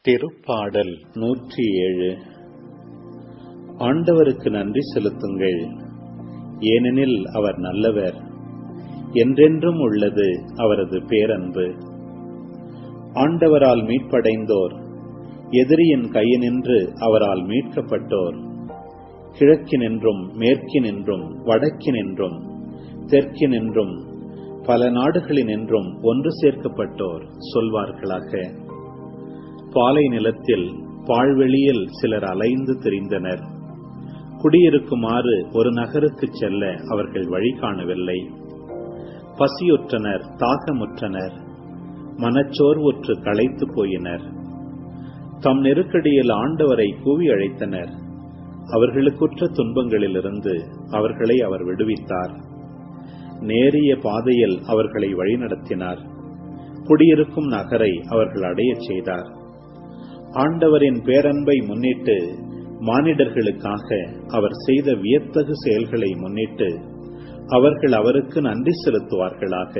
திருப்பாடல் நூற்றி ஏழு ஆண்டவருக்கு நன்றி செலுத்துங்கள் ஏனெனில் அவர் நல்லவர் என்றென்றும் உள்ளது அவரது பேரன்பு ஆண்டவரால் மீட்படைந்தோர் எதிரியின் கையினின்று அவரால் மீட்கப்பட்டோர் கிழக்கினின்றும் மேற்கினின்றும் வடக்கினின்றும் தெற்கினின்றும் பல நாடுகளினின்றும் ஒன்று சேர்க்கப்பட்டோர் சொல்வார்களாக பாலை நிலத்தில் பாழ்வெளியில் சிலர் அலைந்து திரிந்தனர் குடியிருக்குமாறு ஒரு நகருக்கு செல்ல அவர்கள் வழி காணவில்லை பசியுற்றனர் தாகமுற்றனர் மனச்சோர்வுற்று களைத்து போயினர் தம் நெருக்கடியில் ஆண்டவரை கூவி அழைத்தனர் அவர்களுக்குற்ற துன்பங்களிலிருந்து அவர்களை அவர் விடுவித்தார் நேரிய பாதையில் அவர்களை வழிநடத்தினார் குடியிருக்கும் நகரை அவர்கள் அடையச் செய்தார் ஆண்டவரின் பேரன்பை முன்னிட்டு மானிடர்களுக்காக அவர் செய்த வியத்தகு செயல்களை முன்னிட்டு அவர்கள் அவருக்கு நன்றி செலுத்துவார்களாக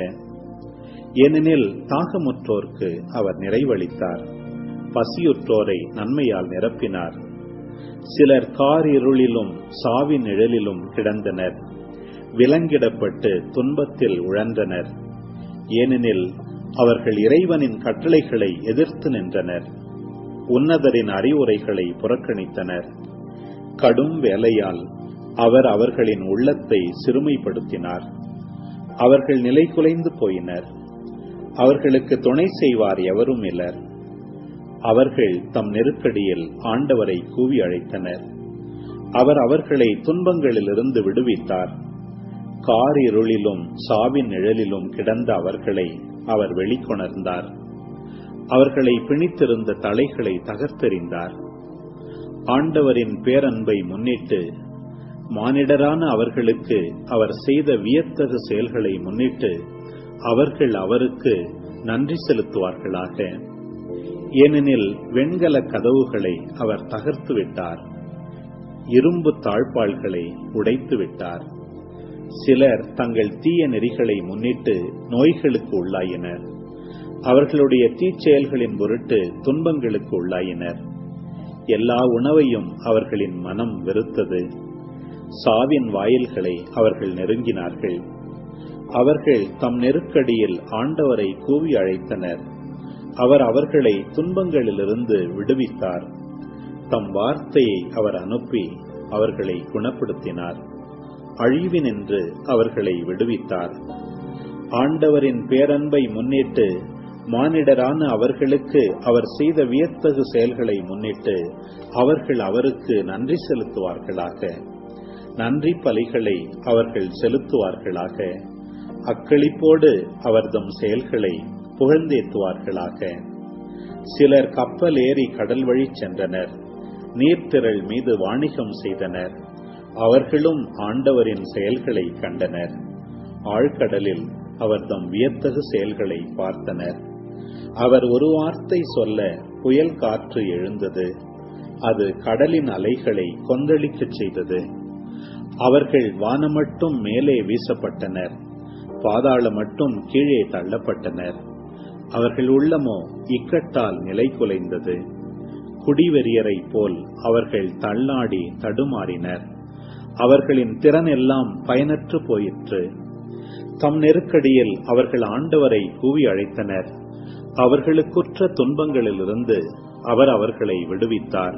ஏனெனில் தாகமுற்றோர்க்கு அவர் நிறைவளித்தார் பசியுற்றோரை நன்மையால் நிரப்பினார் சிலர் கார் இருளிலும் சாவின் நிழலிலும் கிடந்தனர் விலங்கிடப்பட்டு துன்பத்தில் உழன்றனர் ஏனெனில் அவர்கள் இறைவனின் கட்டளைகளை எதிர்த்து நின்றனர் உன்னதரின் அறிவுரைகளை புறக்கணித்தனர் கடும் வேலையால் அவர் அவர்களின் உள்ளத்தை சிறுமைப்படுத்தினார் அவர்கள் நிலை குலைந்து போயினர் அவர்களுக்கு துணை செய்வார் எவரும் இலர் அவர்கள் தம் நெருக்கடியில் ஆண்டவரை கூவி அழைத்தனர் அவர் அவர்களை துன்பங்களிலிருந்து விடுவித்தார் கார் இருளிலும் சாவின் நிழலிலும் கிடந்த அவர்களை அவர் வெளிக்கொணர்ந்தார் அவர்களை பிணித்திருந்த தலைகளை தகர்த்தெறிந்தார் ஆண்டவரின் பேரன்பை முன்னிட்டு மானிடரான அவர்களுக்கு அவர் செய்த வியத்தகு செயல்களை முன்னிட்டு அவர்கள் அவருக்கு நன்றி செலுத்துவார்களாக ஏனெனில் வெண்கல கதவுகளை அவர் தகர்த்து விட்டார் இரும்பு தாழ்பாள்களை உடைத்து விட்டார் சிலர் தங்கள் தீய நெறிகளை முன்னிட்டு நோய்களுக்கு உள்ளாயினர் அவர்களுடைய தீச்செயல்களின் பொருட்டு துன்பங்களுக்கு உள்ளாயினர் எல்லா உணவையும் அவர்களின் மனம் வெறுத்தது சாவின் வாயில்களை அவர்கள் நெருங்கினார்கள் அவர்கள் தம் நெருக்கடியில் ஆண்டவரை கூவி அழைத்தனர் அவர் அவர்களை துன்பங்களிலிருந்து விடுவித்தார் தம் வார்த்தையை அவர் அனுப்பி அவர்களை குணப்படுத்தினார் அழிவினின்று அவர்களை விடுவித்தார் ஆண்டவரின் பேரன்பை முன்னிட்டு மானிடரான அவர்களுக்கு அவர் செய்த வியத்தகு செயல்களை முன்னிட்டு அவர்கள் அவருக்கு நன்றி செலுத்துவார்களாக நன்றி பலிகளை அவர்கள் செலுத்துவார்களாக அக்களிப்போடு அவர்தம் செயல்களை புகழ்ந்தேத்துவார்களாக சிலர் கப்பல் ஏறி கடல் வழி சென்றனர் நீர்த்திரள் மீது வாணிகம் செய்தனர் அவர்களும் ஆண்டவரின் செயல்களை கண்டனர் ஆழ்கடலில் அவர் தம் வியத்தகு செயல்களை பார்த்தனர் அவர் ஒரு வார்த்தை சொல்ல புயல் காற்று எழுந்தது அது கடலின் அலைகளை கொந்தளிக்கச் செய்தது அவர்கள் வானமட்டும் மேலே வீசப்பட்டனர் பாதாள மட்டும் கீழே தள்ளப்பட்டனர் அவர்கள் உள்ளமோ இக்கட்டால் நிலை குலைந்தது குடிவெறியரை போல் அவர்கள் தள்ளாடி தடுமாறினர் அவர்களின் திறன் எல்லாம் பயனற்று போயிற்று தம் நெருக்கடியில் அவர்கள் ஆண்டவரை கூவி அழைத்தனர் அவர்களுக்குற்ற துன்பங்களிலிருந்து அவர் அவர்களை விடுவித்தார்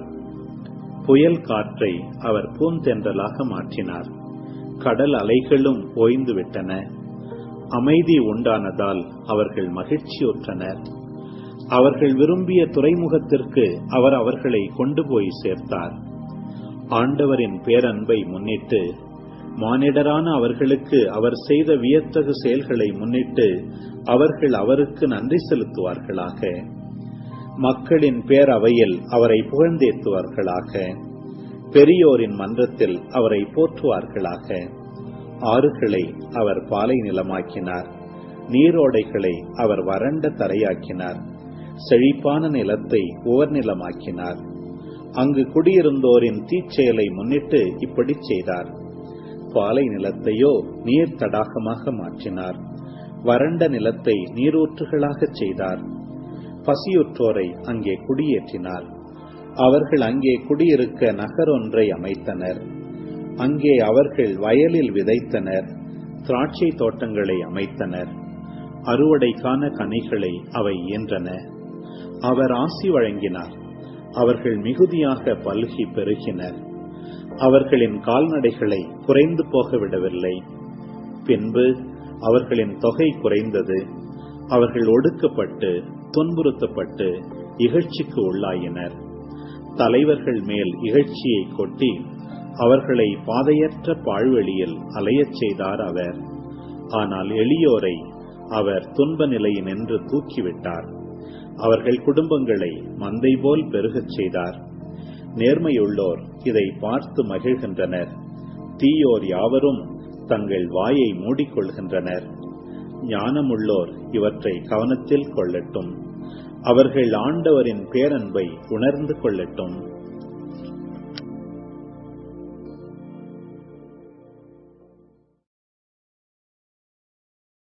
புயல் காற்றை அவர் பூந்தென்றலாக மாற்றினார் கடல் அலைகளும் ஓய்ந்து விட்டன அமைதி உண்டானதால் அவர்கள் மகிழ்ச்சியுற்றனர் அவர்கள் விரும்பிய துறைமுகத்திற்கு அவர் அவர்களை கொண்டு போய் சேர்த்தார் ஆண்டவரின் பேரன்பை முன்னிட்டு மானிடரான அவர்களுக்கு அவர் செய்த வியத்தகு செயல்களை முன்னிட்டு அவர்கள் அவருக்கு நன்றி செலுத்துவார்களாக மக்களின் பேரவையில் அவரை புகழ்ந்தேத்துவார்களாக பெரியோரின் மன்றத்தில் அவரை போற்றுவார்களாக ஆறுகளை அவர் பாலை நிலமாக்கினார் நீரோடைகளை அவர் வறண்ட தரையாக்கினார் செழிப்பான நிலத்தை ஓர் நிலமாக்கினார் அங்கு குடியிருந்தோரின் தீச்செயலை முன்னிட்டு இப்படி செய்தார் பாலை நிலத்தையோ நீர் தடாகமாக மாற்றினார் வறண்ட நிலத்தை நீரூற்றுகளாகச் செய்தார் பசியுற்றோரை அங்கே குடியேற்றினார் அவர்கள் அங்கே குடியிருக்க நகரொன்றை அமைத்தனர் அங்கே அவர்கள் வயலில் விதைத்தனர் திராட்சை தோட்டங்களை அமைத்தனர் அறுவடைக்கான கனிகளை அவை இயன்றன அவர் ஆசி வழங்கினார் அவர்கள் மிகுதியாக பல்கி பெருகினர் அவர்களின் கால்நடைகளை குறைந்து போக விடவில்லை பின்பு அவர்களின் தொகை குறைந்தது அவர்கள் ஒடுக்கப்பட்டு துன்புறுத்தப்பட்டு இகழ்ச்சிக்கு உள்ளாயினர் தலைவர்கள் மேல் இகழ்ச்சியை கொட்டி அவர்களை பாதையற்ற பாழ்வெளியில் அலையச் செய்தார் அவர் ஆனால் எளியோரை அவர் துன்ப நிலையினின்று தூக்கிவிட்டார் அவர்கள் குடும்பங்களை மந்தை போல் பெருகச் செய்தார் நேர்மையுள்ளோர் இதை பார்த்து மகிழ்கின்றனர் தீயோர் யாவரும் தங்கள் வாயை மூடிக்கொள்கின்றனர் ஞானமுள்ளோர் இவற்றை கவனத்தில் கொள்ளட்டும் அவர்கள் ஆண்டவரின் பேரன்பை உணர்ந்து கொள்ளட்டும்